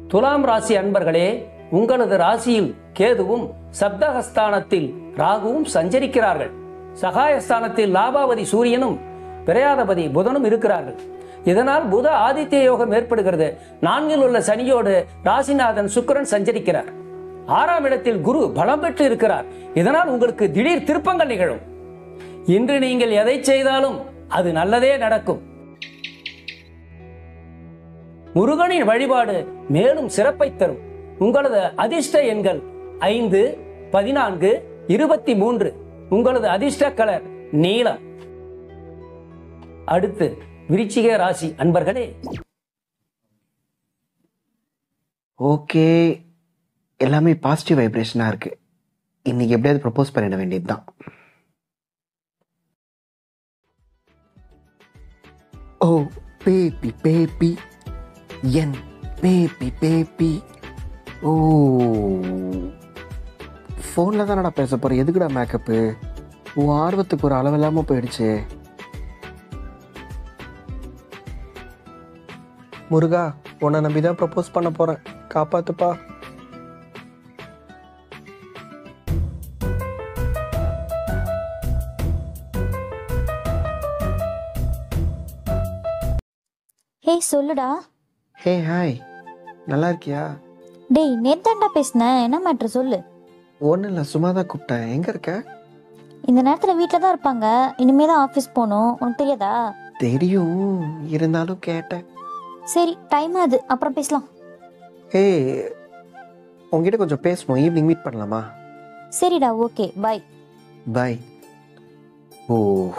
துலாம் ராசி அன்பர்களே உங்களது ராசியில் கேதுவும் சப்தகஸ்தானத்தில் ராகுவும் சஞ்சரிக்கிறார்கள் சகாயஸ்தானத்தில் லாபாவதி சூரியனும் பிரயாதபதி புதனும் இருக்கிறார்கள் இதனால் புத ஆதித்ய யோகம் ஏற்படுகிறது நான்கில் உள்ள சனியோடு ராசிநாதன் சுக்கிரன் சஞ்சரிக்கிறார் ஆறாம் இடத்தில் குரு பலம் பெற்று இருக்கிறார் இதனால் உங்களுக்கு திடீர் திருப்பங்கள் நிகழும் இன்று நீங்கள் எதை செய்தாலும் அது நல்லதே நடக்கும் முருகனின் வழிபாடு மேலும் சிறப்பை தரும் உங்களது அதிர்ஷ்ட எண்கள் ஐந்து பதினான்கு இருபத்தி மூன்று உங்களது அதிர்ஷ்ட கலர் நீலம் அடுத்து விருச்சிக ராசி அன்பர்களே ஓகே எல்லாமே பாசிட்டிவ் வைப்ரேஷனாக இருக்கு இன்னைக்கு எப்படியாவது ப்ரப்போஸ் பண்ணிட வேண்டியது தான் ஓ பேபி பேபி என் பேபி பேபி ஓ ஃபோனில் தானடா பேச போகிறேன் எதுக்குடா மேக்கப்பு உன் ஆர்வத்துக்கு ஒரு அளவில்லாமல் போயிடுச்சு முருகா உன்னை நம்பி தான் ப்ரப்போஸ் பண்ண போகிறேன் காப்பாத்துப்பா ஹே சொல்லுடா ஹே ஹாய் நல்லா இருக்கியா டேய் நேத்தாண்டா பேசினேன் என்ன மேட்ரு சொல்லு ஒன்றும் இல்லை சும்மா தான் கூப்பிட்டேன் எங்கே இருக்க இந்த நேரத்தில் வீட்டில் தான் இருப்பாங்க இனிமே தான் ஆஃபீஸ் போகணும் உனக்கு தெரியாதா தெரியும் இருந்தாலும் கேட்டேன் சரி டைம் ஆகுது அப்புறம் பேசலாம் ஹே உங்ககிட்ட கொஞ்சம் பேசணும் ஈவினிங் மீட் பண்ணலாமா சரிடா ஓகே பாய் பாய் ஓ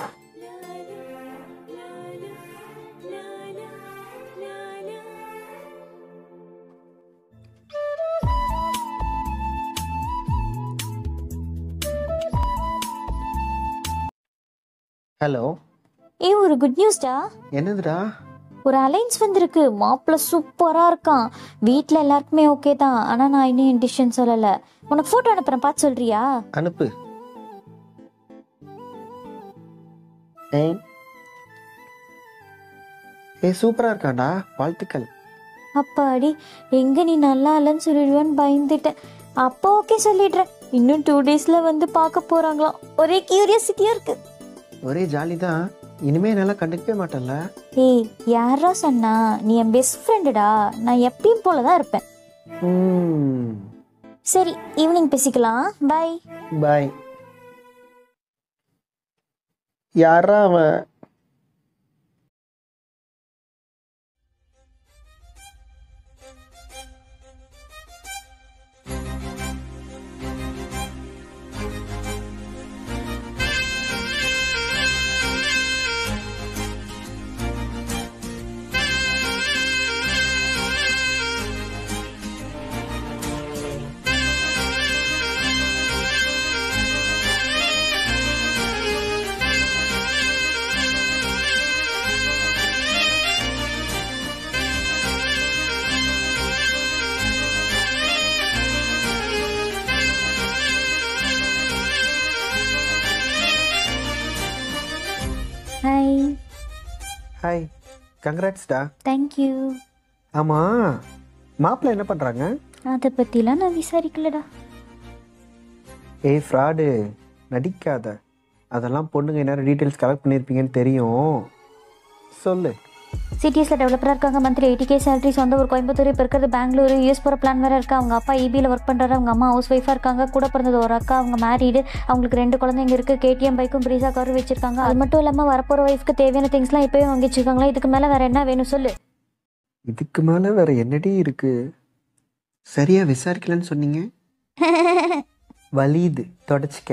ஹலோ ஏ ஒரு குட் நியூஸ்டா என்னதுடா ஒரு அலைன்ஸ் வந்திருக்கு மாப்பிள்ள சூப்பரா இருக்கான் வீட்ல எல்லாருக்குமே ஓகே தான் ஆனா நான் இன்னும் என் டிசிஷன் சொல்லல உனக்கு போட்டோ அனுப்புறேன் பார்த்து சொல்றியா அனுப்பு ஏய் ஏய் சூப்பரா இருக்காண்டா வாழ்த்துக்கள் அப்பாடி எங்க நீ நல்லா இல்லைன்னு சொல்லிடுவேன்னு பயந்துட்டேன் அப்போ ஓகே சொல்லிடுறேன் இன்னும் டூ டேஸ்ல வந்து பார்க்க போறாங்களாம் ஒரே கியூரியாசிட்டியா இருக்கு ஒரே ஜாலி தான் இனிமே என்னால் கண்டுக்கவே மாட்டேன்ல ஏய் யாரா சொன்னா நீ என் பெஸ்ட் ஃப்ரெண்டுடா நான் எப்பயும் போல தான் இருப்பேன் ம் சரி ஈவினிங் பேசிக்கலாம் பை பாய் யாரா அவன் ஹாய் ஹாய் கங்க்ராட்ஸ்டா தேங்க்யூ ஆமாம் மாப்பிள்ளை என்ன பண்ணுறாங்க அதை பற்றிலாம் நான் விசாரிக்கலடா ஏய் ஃப்ராடு நடிக்காத அதெல்லாம் பொண்ணுங்க என்ன டீட்டெயில்ஸ் கலெக்ட் பண்ணியிருப்பீங்கன்னு தெரியும் சொல்லு சிட்டிஸில் டெவலப்பராக இருக்காங்க மந்த்லி எயிட்டி கே சேலரி சொந்த ஒரு கோயம்புத்தூர் இப்போ இருக்கிறது பெங்களூரு யூஎஸ் போகிற பிளான் வேறு இருக்கா அவங்க அப்பா இபியில் ஒர்க் பண்ணுறாரு அவங்க அம்மா ஹவுஸ் ஒய்ஃபாக இருக்காங்க கூட பிறந்தது ஒரு அக்கா அவங்க மேரீடு அவங்களுக்கு ரெண்டு குழந்தைங்க இருக்குது கேடிஎம் பைக்கும் பிரீசா காரும் வச்சிருக்காங்க அது மட்டும் இல்லாமல் வரப்போகிற ஒய்ஃப்க்கு தேவையான திங்ஸ்லாம் இப்போயே வாங்கி வச்சிருக்காங்களா இதுக்கு மேலே வேறு என்ன வேணும் சொல்லு இதுக்கு மேலே வேற என்னடி இருக்கு சரியா விசாரிக்கலன்னு சொன்னீங்க வலியுது தொடச்சிக்க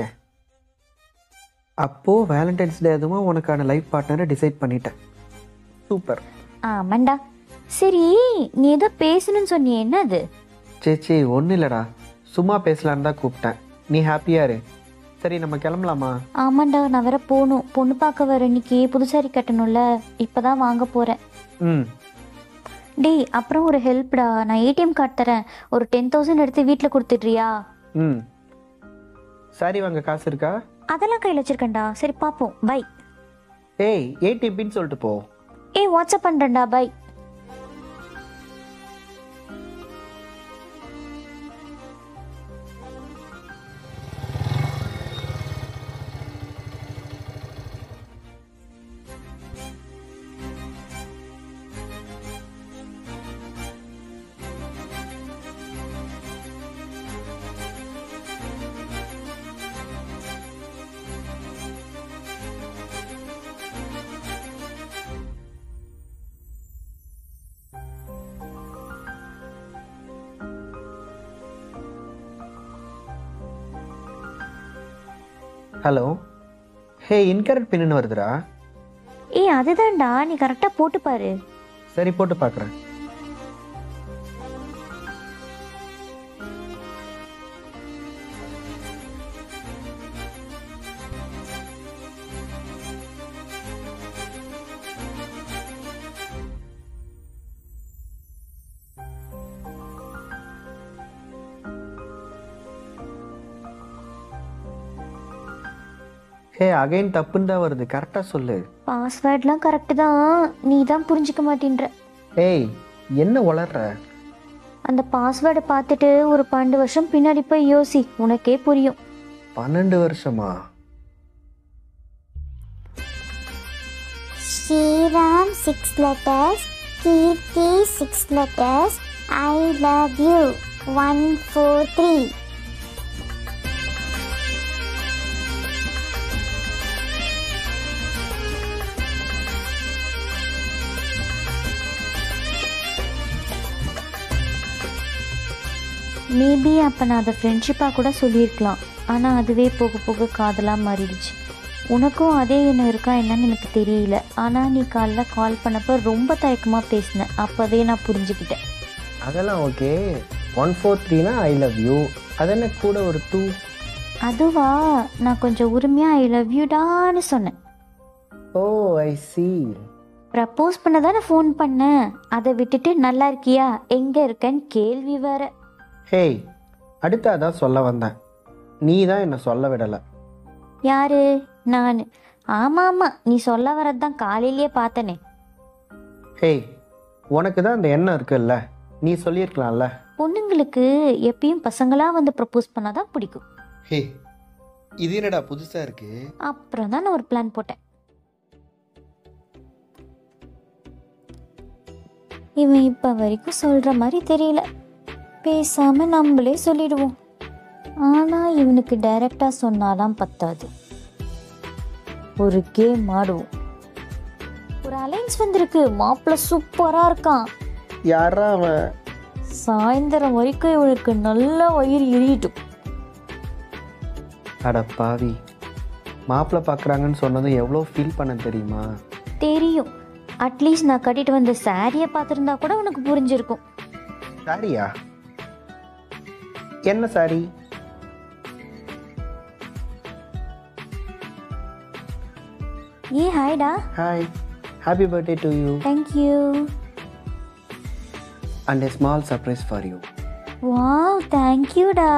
அப்போ வேலண்டைன்ஸ் டே அதுவும் உனக்கான லைஃப் பார்ட்னரை டிசைட் பண்ணிட்டேன் சூப்பர் ஆமாண்டா சரி நீ ஏதோ பேசணும்னு சொன்னியே என்ன அது சேச்சி ஒன்றும் இல்லைடா சும்மா பேசலான்னு தான் கூப்பிட்டேன் நீ ஹாப்பியா இரு சரி நம்ம கிளம்பலாமா ஆமாண்டா நான் வேற போகணும் பொண்ணு பார்க்க வர இன்னைக்கு புதுசாரி கட்டணும்ல இப்போதான் வாங்க போகிறேன் ம் டேய் அப்புறம் ஒரு ஹெல்ப்டா நான் ஏடிஎம் கார்டு தரேன் ஒரு டென் தௌசண்ட் எடுத்து வீட்டில் கொடுத்துட்றியா ம் சாரி வாங்க காசு இருக்கா அதெல்லாம் கையில் வச்சிருக்கேன்டா சரி பார்ப்போம் பை ஏய் ஏடிபின்னு சொல்லிட்டு போ ஏய் வாட்ஸ்அப் பண்ணுறேன்டா bye hello hey incorrect pin வருதுடா ஏய் அதுதான்டா நீ கரெக்டாக போட்டு பாரு சரி போட்டு பார்க்குறேன் ஹே அகைன் தப்புன்னு தான் வருது கரெக்டாக சொல்லு பாஸ்வேர்ட்லாம் கரெக்டு தான் நீ தான் புரிஞ்சுக்க மாட்டேன்ற ஏய் என்ன வளர்ற அந்த பாஸ்வேர்டை பார்த்துட்டு ஒரு பன்னெண்டு வருஷம் பின்னாடி போய் யோசி உனக்கே புரியும் பன்னெண்டு வருஷமா Shriram six letters, Kirti six letters, I love you one four three. Maybe அப்போ நான் அதை ஃப்ரெண்ட்ஷிப்பாக கூட சொல்லியிருக்கலாம் ஆனால் அதுவே போக போக காதலாக மாறிடுச்சு உனக்கும் அதே எண்ணம் இருக்கா என்னன்னு எனக்கு தெரியல ஆனால் நீ காலைல கால் பண்ணப்போ ரொம்ப தயக்கமாக பேசினேன் அப்போவே நான் புரிஞ்சுக்கிட்டேன் அதெல்லாம் ஓகே ஒன் ஃபோர் த்ரீனா ஐ லவ் யூ அது என்ன கூட ஒரு டூ அதுவா நான் கொஞ்சம் உரிமையாக ஐ லவ் யூடான்னு சொன்னேன் ஓ ஐ சி ப்ரப்போஸ் பண்ண தானே ஃபோன் பண்ணேன் அதை விட்டுட்டு நல்லா இருக்கியா எங்கே இருக்கேன்னு கேள்வி வேற ஹேய் அடுத்து அதான் சொல்ல வந்தேன் நீ தான் என்னை சொல்ல விடலை யாரு நான் ஆமாம் ஆமாம் நீ சொல்ல வரது தான் காலையிலேயே பார்த்தனே ஹேய் உனக்கு தான் அந்த எண்ணம் இருக்குல்ல நீ சொல்லியிருக்கலாம்ல பொண்ணுங்களுக்கு எப்பயும் பசங்களாக வந்து ப்ரப்போஸ் பண்ணாதான் பிடிக்கும் ஹே இது என்னடா புதுசாக இருக்கு அப்புறம் தான் நான் ஒரு பிளான் போட்டேன் இவன் இப்போ வரைக்கும் சொல்கிற மாதிரி தெரியல பேசாமல் நம்மளே சொல்லிடுவோம் ஆனால் இவனுக்கு டைரக்டாக சொன்னாலாம் பத்தாது ஒரு கேம் ஆடுவோம் ஒரு அலைன்ஸ் வந்திருக்கு மாப்பிள்ளை சூப்பராக இருக்கான் யாரா அவன் சாயந்தரம் வரைக்கும் இவனுக்கு நல்ல வயிறு எரியட்டும் அட பாவி மாப்பிள்ளை பார்க்குறாங்கன்னு சொன்னதும் எவ்வளோ ஃபீல் பண்ண தெரியுமா தெரியும் அட்லீஸ்ட் நான் கட்டிட்டு வந்த சாரியை பார்த்துருந்தா கூட உனக்கு புரிஞ்சிருக்கும் சாரியா என்ன சாரி ஏ ஹாய்டா hi happy birthday to you thank you and a small surprise for you wow தேங்க்யூடா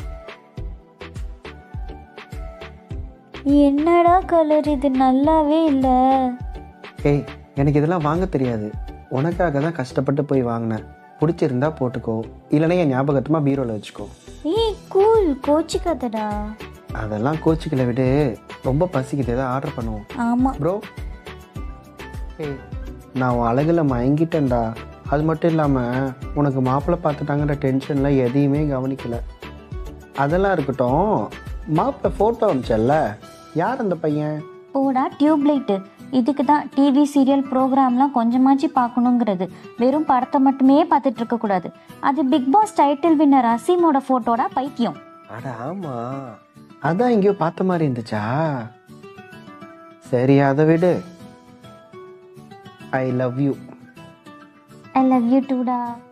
என்னடா கலர் இது நல்லாவே இல்லை ஏய் எனக்கு இதெல்லாம் வாங்க தெரியாது உனக்காக தான் கஷ்டப்பட்டு போய் வாங்கினேன் பிடிச்சிருந்தா போட்டுக்கோ இல்லைன்னா என் ஞாபகத்தமாக பீரோவில் வச்சுக்கோ ஏய் கூல் கோச்சிக்காதடா அதெல்லாம் கோச்சிக்கல விடு ரொம்ப பசிக்குது ஏதாவது ஆர்டர் பண்ணுவோம் ஆமாம் ப்ரோ ஏய் நான் உன் அழகில் மயங்கிட்டேன்டா அது மட்டும் இல்லாமல் உனக்கு மாப்பிள்ளை பார்த்துட்டாங்கிற டென்ஷனில் எதையுமே கவனிக்கல அதெல்லாம் இருக்கட்டும் மாப்பிள்ளை ஃபோட்டோ அமிச்சல்ல யார் அந்த பையன் போடா டியூப் லைட்டு இதுக்கு தான் டிவி சீரியல் ப்ரோக்ராம்லாம் கொஞ்சமாச்சு பார்க்கணுங்கிறது வெறும் படத்தை மட்டுமே பார்த்துட்டு இருக்கக்கூடாது அது பிக் பாஸ் டைட்டில் வின்னர் அசீமோட ஃபோட்டோட பைத்தியம் அட ஆமாம் அதான் எங்கேயோ பார்த்த மாதிரி இருந்துச்சா சரி அதை விடு I love you I love you டூடா